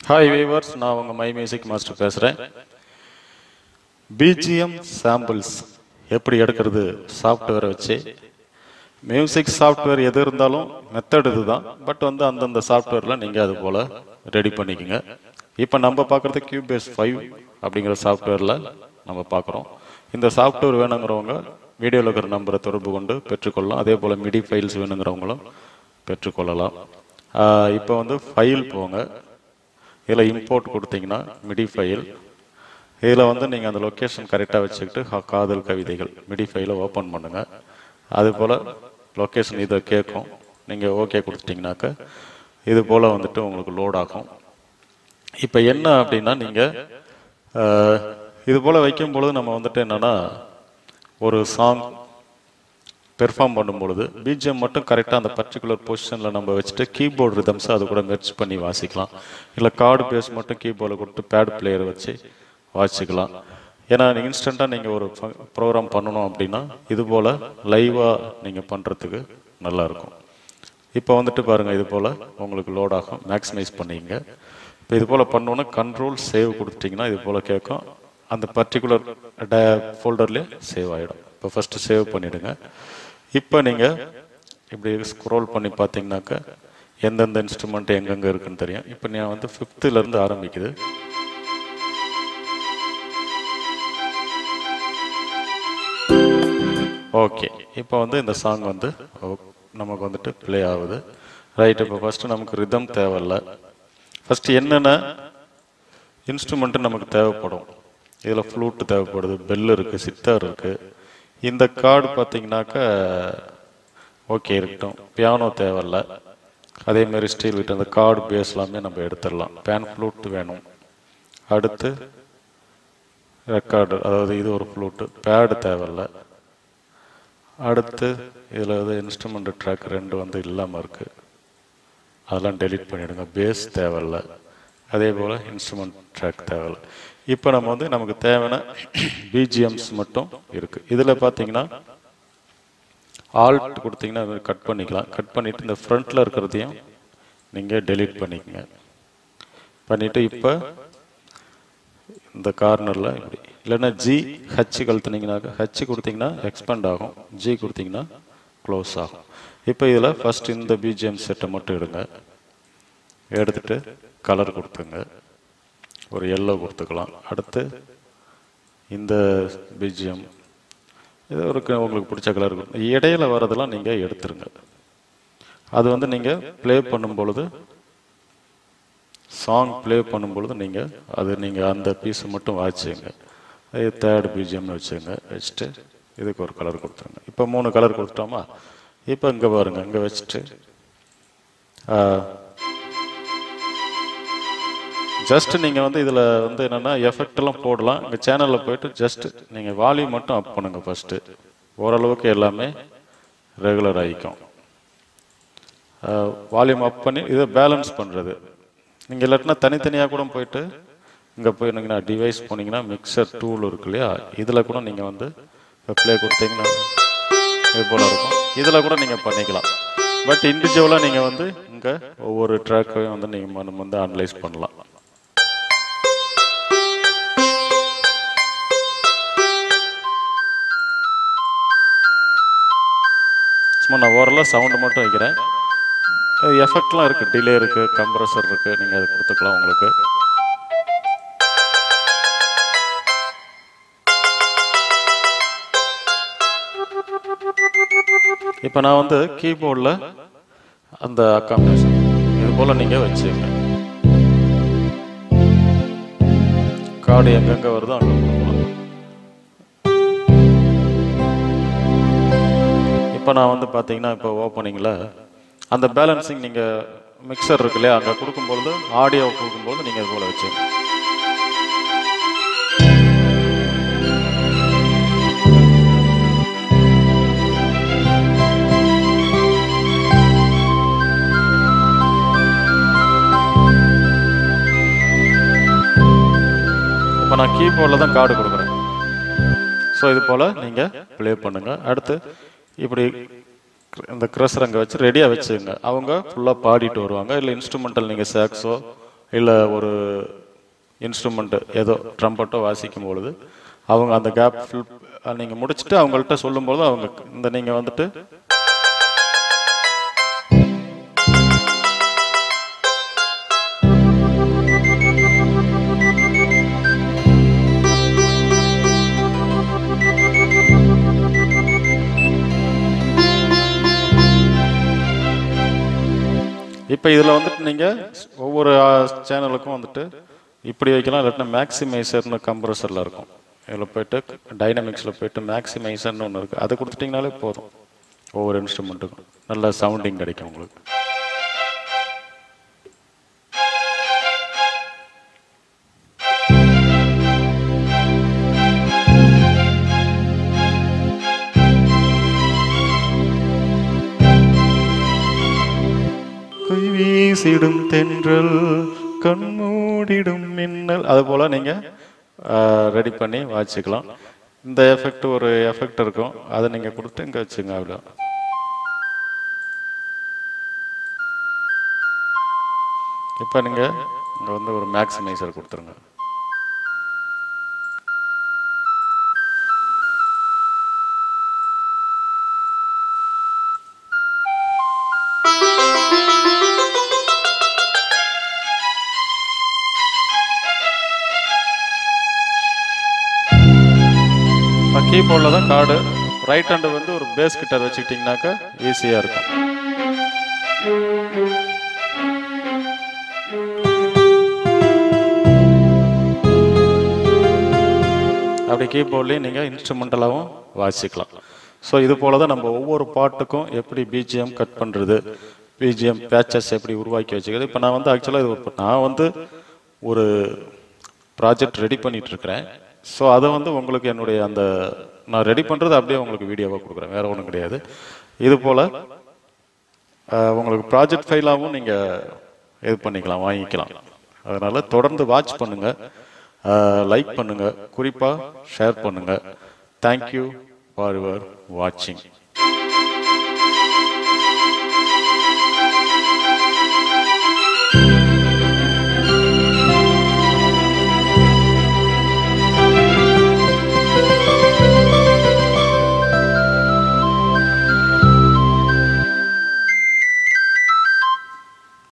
hi viewers நான் உங்கள் my music master பேசுகிறேன் பிஜிஎம் சாம்பிள்ஸ் எப்படி எடுக்கிறது சாஃப்ட்வேரை வச்சு மியூசிக் சாஃப்ட்வேர் எது இருந்தாலும் மெத்தட் இதுதான் பட் வந்து அந்தந்த சாஃப்ட்வேரில் நீங்கள் அது போல் ரெடி பண்ணிக்கோங்க இப்போ நம்ம பார்க்குறது கியூபேஸ் ஃபைவ் அப்படிங்கிற சாஃப்ட்வேரில் நம்ம பார்க்குறோம் இந்த சாஃப்ட்வேர் வேணுங்கிறவங்க வீடியோவில் இருக்கிற நம்பரை தொடர்பு கொண்டு பெற்றுக்கொள்ளலாம் அதே போல் மிடி ஃபைல்ஸ் வேணுங்கிறவங்களும் பெற்றுக்கொள்ளலாம் ஆஹ் இப்போ வந்து ஃபைல் போங்க இதில் இம்போர்ட் கொடுத்தீங்கன்னா மிடி ஃபைல் இதில் வந்து நீங்கள் அந்த லொக்கேஷன் கரெக்டாக வச்சுக்கிட்டு ஹா- காதல் கவிதைகள் மிடி ஃபைலை ஓப்பன் பண்ணுங்கள் அது போல் லொக்கேஷன் இதை கேட்கும் நீங்கள் ஓகே கொடுத்துட்டிங்கனாக்க இது போல் வந்துட்டு உங்களுக்கு லோட் ஆகும் இப்போ என்ன அப்படின்னா நீங்கள் இது போல் வைக்கும் பொழுது நம்ம வந்துட்டு என்னன்னா ஒரு சாங் பெர்ஃபார்ம் பண்ணும் பொழுது பிஜிஎம் மட்டும் கரெக்டாக அந்த பர்டிகுலர் பொசிஷனில் நம்ம வச்சுட்டு கீபோர்டு ரிதம்ஸை அது கூட மெர்ச் பண்ணி வாசிக்கலாம் இல்லை கார்டு பேஸ் மட்டும் கீபோர்டில் கொடுத்து பேட் பிளேயர் வச்சு வாசிக்கலாம் ஏன்னா இன்ஸ்டண்ட்டாக நீங்கள் ஒரு ப்ரோக்ராம் பண்ணணும் அப்படின்னா இது போல் லைவாக நீங்கள் பண்ணுறதுக்கு நல்லாயிருக்கும் இப்போ வந்துட்டு பாருங்கள் இது போல் உங்களுக்கு லோட் ஆகும் மேக்ஸிமைஸ் பண்ணிங்க இப்போ இது போல் பண்ணோன்னா கண்ட்ரோல் சேவ் கொடுத்துட்டிங்கன்னா இது போல் கேட்கும் அந்த பர்டிகுலர் ட ஃபோல்டர்லேயே சேவ் ஆகிடும் இப்போ ஃபஸ்ட்டு சேவ் பண்ணிவிடுங்க இப்போ நீங்கள் இப்படி ஸ்க்ரோல் பண்ணி பார்த்தீங்கன்னாக்க எந்தெந்த இன்ஸ்ட்ருமெண்ட் எங்கெங்கே இருக்குன்னு தெரியும் இப்போ நான் வந்து ஃபிஃப்த்துலேருந்து ஆரம்பிக்குது ஓகே இப்போ வந்து இந்த சாங் வந்து ஓ- நமக்கு வந்துட்டு ப்ளே ஆகுது ரைட் இப்போ ஃபஸ்ட்டு நமக்கு ரிதம் தேவையில்ல ஃபஸ்ட்டு என்னென்ன இன்ஸ்ட்ருமெண்ட்டு நமக்கு தேவைப்படும் இதில் ஃப்ளூட் தேவைப்படுது பெல் இருக்குது சித்தார் இருக்குது இந்த கார்டு பார்த்தீங்கன்னாக்க ஓகே இருக்கட்டும் பியானோ தேவையில்ல அதே மாதிரி ஸ்டீல் விட்டு அந்த கார்டு பேஸ் எல்லாமே நம்ம எடுத்துடலாம் பேன் ஃப்ளூட் வேணும் அடுத்து ரெக்கார்டு அதாவது இது ஒரு ஃப்ளூட்டு பேடு தேவையில்ல அடுத்து இதில் வந்து இன்ஸ்ட்ருமெண்ட் ட்ராக் ரெண்டு வந்து இல்லாமல் இருக்குது அதெல்லாம் டெலீட் பண்ணிவிடுங்க பேஸ் தேவையில்ல அதே போல் இன்ஸ்ட்ருமெண்ட் ட்ராக் தேவையில்ல இப்போ நம்ம வந்து நமக்கு தேவையான பிஜிஎம்ஸ் மட்டும் இருக்குது இதில் பார்த்தீங்கன்னா ஆல்ட் கொடுத்தீங்கன்னா அது கட் பண்ணிக்கலாம் கட் பண்ணிவிட்டு இந்த ஃப்ரண்ட்டில் இருக்கிறதையும் நீங்கள் டெலீட் பண்ணிக்கங்க பண்ணிவிட்டு இப்போ இந்த கார்னரில் இப்படி இல்லைன்னா ஜி ஹச் கழுத்துனீங்கனாக்க ஹச் கொடுத்தீங்கன்னா எக்ஸ்பேண்ட் ஆகும் ஜி கொடுத்தீங்கன்னா க்ளோஸ் ஆகும் இப்போ இதில் ஃபர்ஸ்ட் இந்த பிஜிஎம் செட்டை மட்டும் எடுங்க எடுத்துட்டு கலர் கொடுத்துங்க ஒரு எல்லோ கொடுத்துக்கலாம் அடுத்து இந்த பிஜிஎம் இது ஒரு க- உங்களுக்கு பிடிச்ச கலர் கொடுங்க இடையில வரதெல்லாம் நீங்கள் எடுத்துருங்க அது வந்து நீங்கள் ப்ளே பண்ணும் பொழுது சாங் ப்ளே பண்ணும் பொழுது நீங்கள் அது நீங்கள் அந்த பீஸை மட்டும் வாசிச்சுங்க அது தேர்ட் பிஜிஎம்னு வச்சுங்க வச்சுட்டு இதுக்கு ஒரு கலர் கொடுத்துருங்க இப்போ மூணு கலர் கொடுத்துட்டோமா இப்போ இங்கே பாருங்க இங்கே வச்சுட்டு ஜஸ்ட் நீங்கள் வந்து இதில் வந்து என்னென்னா எஃபெக்ட் எல்லாம் போடலாம் இங்கே சேனலில் போயிட்டு ஜஸ்ட் நீங்கள் வால்யூம் மட்டும் அப் பண்ணுங்க ஃபஸ்ட்டு ஓரளவுக்கு எல்லாமே ரெகுலர் ஆகிக்கும் வால்யூம் அப் பண்ணி இதை பேலன்ஸ் பண்ணுறது நீங்கள் இல்லாட்டினா தனித்தனியாக கூட போயிட்டு இங்கே போயிருந்தீங்கன்னா டிவைஸ் போனீங்கன்னா மிக்சர் டூல் இருக்கு இல்லையா இதில் கூட நீங்கள் வந்து ப்ளே கொடுத்தீங்கன்னா இது போல் இருக்கும் இதில் கூட நீங்கள் பண்ணிக்கலாம் பட் இண்டிவிஜுவலாக நீங்கள் வந்து இங்கே ஒவ்வொரு ட்ராக்கையும் வந்து நீங்கள் நம்ம வந்து அனலைஸ் பண்ணலாம் சும்மா நான் ஓரளவு சவுண்டு மட்டும் வைக்கிறேன் எஃபெக்ட்லாம் இருக்குது டிலே இருக்குது கம்ப்ரஸர் இருக்குது நீங்கள் அது கொடுத்துக்கலாம் உங்களுக்கு இப்போ நான் வந்து கீபோர்டில் அந்த அக்காமடேஷன் இது போல் நீங்கள் வச்சுங்க கார்டு எங்கெங்கே வருதோ அங்கே கொடுக்கலாம் இப்போ நான் வந்து பார்த்தீங்கன்னா இப்போ ஓப்பனிங்கில் அந்த பேலன்சிங் நீங்கள் மிக்சர் இருக்கு இல்லையா அங்கே கொடுக்கும்பொழுது ஆடியோ கொடுக்கும்போது நீங்கள் இது போல் வச்சுங்க இப்போ நான் கீபோர்டில் தான் கார்டு கொடுக்குறேன் ஸோ இது போல் நீங்கள் ப்ளே பண்ணுங்கள் அடுத்து இப்படி இந்த க்ரஷர் அங்கே வச்சு ரெடியாக வச்சுங்க அவங்க ஃபுல்லாக பாடிட்டு வருவாங்க இல்லை இன்ஸ்ட்ருமெண்டல் நீங்கள் சாக்ஸோ இல்லை ஒரு இன்ஸ்ட்ருமெண்ட்டு ஏதோ ட்ரம்பட்டோ வாசிக்கும் பொழுது அவங்க அந்த கேப் ஃபில் நீங்கள் முடிச்சுட்டு அவங்கள்ட்ட சொல்லும்போது அவங்க இந்த நீங்கள் வந்துட்டு இப்போ இதில் வந்துட்டு நீங்கள் ஒவ்வொரு சேனலுக்கும் வந்துட்டு இப்படி வைக்கலாம் இல்லாட்டினா மேக்ஸிமைசர்னு கம்ப்ரஸரில் இருக்கும் இதில் போயிட்டு டைனமிக்ஸில் போயிட்டு மேக்ஸிமைசர்னு ஒன்று இருக்குது அதை கொடுத்துட்டிங்கனாலே போதும் ஒவ்வொரு இன்ஸ்ட்ருமெண்ட்டுக்கும் நல்ல சவுண்டிங் கிடைக்கும் உங்களுக்கு கை வீசிடும் தென்றல் கண்மூடிடும் மின்னல் அது போல் நீங்கள் ரெடி பண்ணி வாசிக்கலாம் இந்த எஃபெக்ட் ஒரு எஃபெக்ட் இருக்கும் அதை நீங்கள் கொடுத்து இங்கே வச்சுங்க அவ்வளோ இப்போ நீங்கள் இங்கே வந்து ஒரு மேக்ஸிமைசர் கொடுத்துருங்க கீபோர்டில் தான் கார்டு ரைட் ஹேண்டு வந்து ஒரு பேஸ் கிட்டார் வச்சுக்கிட்டிங்கனாக்கா ஈஸியாக இருக்கும் அப்படி கீபோர்ட்லேயும் நீங்கள் இன்ஸ்ட்ருமெண்டலாகவும் வாசிக்கலாம் ஸோ இது போல தான் நம்ம ஒவ்வொரு பாட்டுக்கும் எப்படி பிஜிஎம் கட் பண்ணுறது பிஜிஎம் பேச்சஸ் எப்படி உருவாக்கி வச்சுக்கிறது இப்போ நான் வந்து ஆக்சுவலாக இது ஒரு- நான் வந்து ஒரு ப்ராஜெக்ட் ரெடி பண்ணிட்டு இருக்கிறேன் ஸோ அதை வந்து உங்களுக்கு என்னுடைய அந்த நான் ரெடி பண்ணுறது அப்படியே உங்களுக்கு வீடியோவாக கொடுக்குறேன் வேற ஒன்றும் கிடையாது இது போல் அஹ், உங்களுக்கு ப்ராஜெக்ட் ஃபைலாகவும் நீங்கள் இது பண்ணிக்கலாம் வாங்கிக்கலாம் அதனால் தொடர்ந்து வாட்ச் பண்ணுங்கள் லைக் பண்ணுங்கள் குறிப்பாக ஷேர் பண்ணுங்கள் தேங்க்யூ ஃபார் யுவர் வாட்சிங்